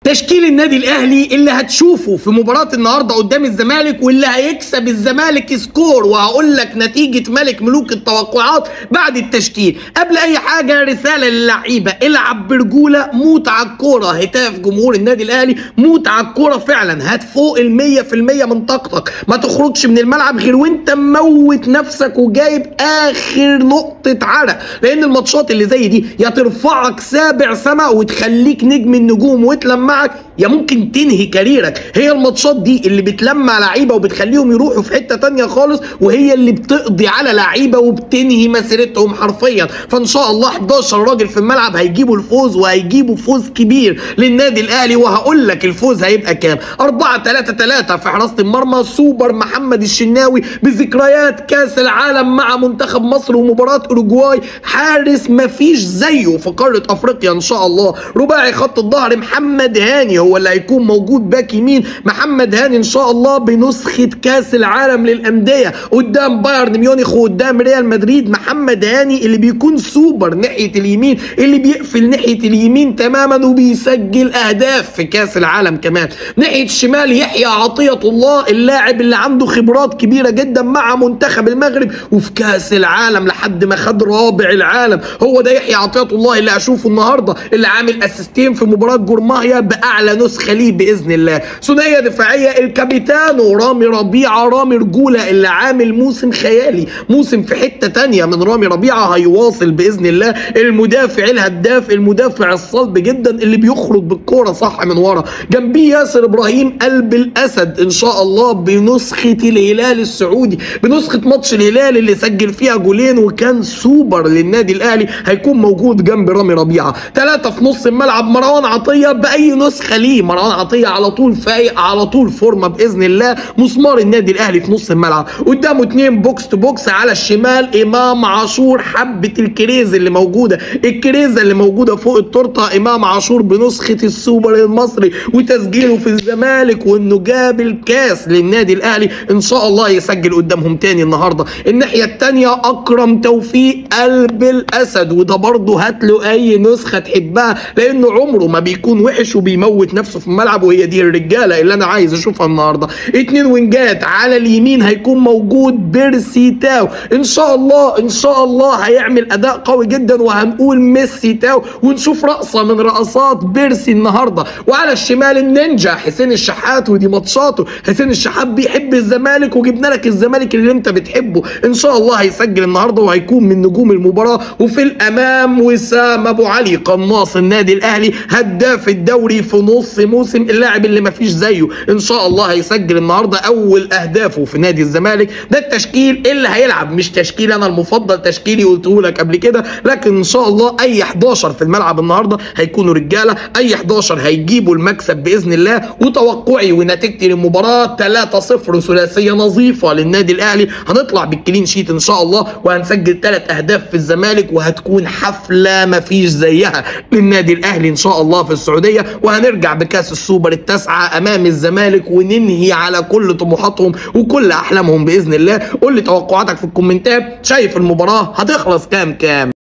تشكيل النادي الاهلي اللي هتشوفه في مباراه النهارده قدام الزمالك واللي هيكسب الزمالك سكور وهقول لك نتيجه ملك ملوك التوقعات بعد التشكيل قبل اي حاجه رساله للعيبه العب برجوله موت على الكوره هتاف جمهور النادي الاهلي موت على الكوره فعلا هات فوق ال 100% من طاقتك ما تخرجش من الملعب غير وانت مموت نفسك وجايب اخر نقطه عرق لان الماتشات اللي زي دي يا ترفعك سابع سما وتخليك نجم النجوم وتلمعك يا ممكن تنهي كاريرك هي الماتشات دي اللي بتلمع لعيبه وبتخليهم يروحوا في حته تانية خالص وهي اللي بتقضي على لعيبه وبتنهي مسيرتهم حرفيا فان شاء الله 11 راجل في الملعب هيجيبوا الفوز وهيجيبوا فوز كبير للنادي الاهلي وهقول لك الفوز هيبقى كام 4 3 3 في حراسه المرمى سوبر محمد الشناوي بذكريات كاس العالم مع منتخب مصر ومباراه اوروجواي حارس مفيش زيه في قاره افريقيا ان شاء الله رباعي خط الظهر محمد هاني هو اللي هيكون موجود باك يمين محمد هاني ان شاء الله بنسخه كاس العالم للانديه قدام بايرن ميونخ وقدام ريال مدريد محمد هاني اللي بيكون سوبر ناحيه اليمين اللي بيقفل ناحيه اليمين تماما وبيسجل اهداف في كاس العالم كمان ناحيه الشمال يحيى عطيه الله اللاعب اللي عنده خبرات كبيره جدا مع منتخب المغرب وفي كاس العالم لحد ما خد رابع العالم هو ده يحيى عطيه الله اللي هشوفه النهارده اللي عامل اسيستين في مباراه جورماهيا باعلى نسخه ليه باذن الله ثنائيه دفاعيه الكابيتانو رامي ربيعه رامي رجوله اللي عامل موسم خيالي موسم في حته تانية من رامي ربيعه هيواصل باذن الله المدافع الهداف المدافع الصلب جدا اللي بيخرج بالكوره صح من ورا جنبيه ياسر ابراهيم قلب الاسد ان شاء الله بنسخه الهلال السعودي بنسخه ماتش الهلال اللي سجل فيها جولين وكان سوبر للنادي الاهلي هيكون موجود جنب رامي ربيعه ثلاثه في نص الملعب مروان عطيه باي نسخه ليه مروان عطيه على طول فايق على طول فورمه باذن الله مسمار النادي الاهلي في نص الملعب قدامه اثنين بوكس تو بوكس على الشمال امام عاشور حبه الكريز اللي موجوده الكريزه اللي موجوده فوق التورته امام عاشور بنسخه السوبر المصري وتسجيله في الزمالك وانه جاب الكاس للنادي الاهلي ان شاء الله يسجل قدامهم تاني النهارده الناحيه الثانيه اكرم توفيق قلب الاسد وده برضه هات له اي نسخه تحبها لانه عمره ما بيكون وحش وبيموت نفسه في الملعب وهي دي الرجاله اللي انا عايز اشوفها النهارده اتنين وينجات على اليمين هيكون موجود بيرسي تاو ان شاء الله ان شاء الله هيعمل اداء قوي جدا وهنقول ميسي تاو ونشوف رقصه من رقصات بيرسي النهارده وعلى الشمال النينجا حسين الشحات ودي ماتشاته حسين الشحات بيحب الزمالك وجبنا لك الزمالك اللي انت بتحبه ان شاء الله هيسجل النهارده وهيكون من نجوم المباراه وفي الامام وسام ابو علي قناص النادي الاهلي هداف الدوري في نص موسم اللاعب اللي ما فيش زيه ان شاء الله هيسجل النهارده اول اهدافه في نادي الزمالك ده التشكيل اللي هيلعب مش تشكيل انا المفضل تشكيلي قلته لك قبل كده لكن ان شاء الله اي 11 في الملعب النهارده هيكونوا رجاله اي 11 هيجيبوا المكسب باذن الله وتوقعي ونتيجتي للمباراه 3-0 ثلاثيه نظيفه للنادي الاهلي هنطلع بالكلين شيت ان شاء الله وهنسجل ثلاث اهداف في الزمالك وهتكون حفله ما فيش زيها للنادي الاهلي ان شاء الله في السعوديه وهنرجع بكاس السوبر التاسعه امام الزمالك وننهي على كل طموحاتهم وكل احلامهم باذن الله قول لي توقعاتك في الكومنتات شايف المباراه هتخلص كام كام